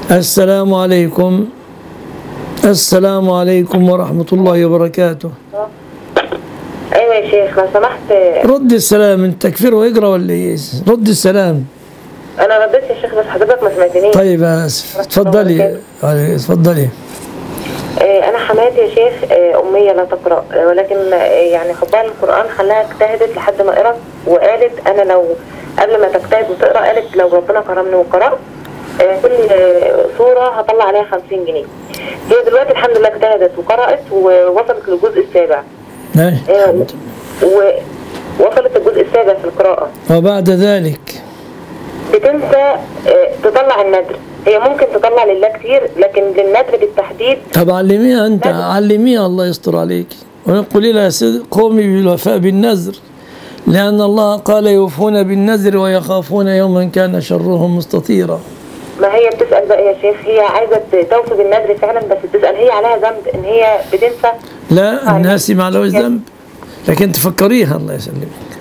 السلام عليكم السلام عليكم ورحمة الله وبركاته ايوه يا شيخ لو سمحت رد السلام انت تكفير واقرا ولا ايه رد السلام انا رديت يا شيخ بس حضرتك ما سمعتنيش طيب اسف اتفضلي اتفضلي آه، انا حماتي يا شيخ آه، اميه لا تقرا آه، ولكن آه، يعني حبها للقران خلاها اجتهدت لحد ما قرأت وقالت انا لو قبل ما تجتهد وتقرا قالت لو ربنا كرمني وقرات آه، كل آه، سوره هطلع عليها 50 جنيه هي دلوقتي الحمد لله اجتهدت وقرات ووصلت للجزء السابع ماشي آه، ووصلت الجزء السابع في القراءه وبعد ذلك بتنسى آه، تطلع النذر هي ممكن تطلع لله كتير لكن للنذر بالتحديد طب علميها انت علميها الله يستر عليك وقولي لها سيد- قومي بالوفاء بالنذر لأن الله قال يوفون بالنذر ويخافون يوما كان شره مستطيرا ما هي بتسأل بقى يا شيخ هي عايزة توفي بالنذر فعلا بس بتسأل هي عليها ذنب ان هي بتنسى لا الناس ما لهوش ذنب لكن تفكريها الله يسلمك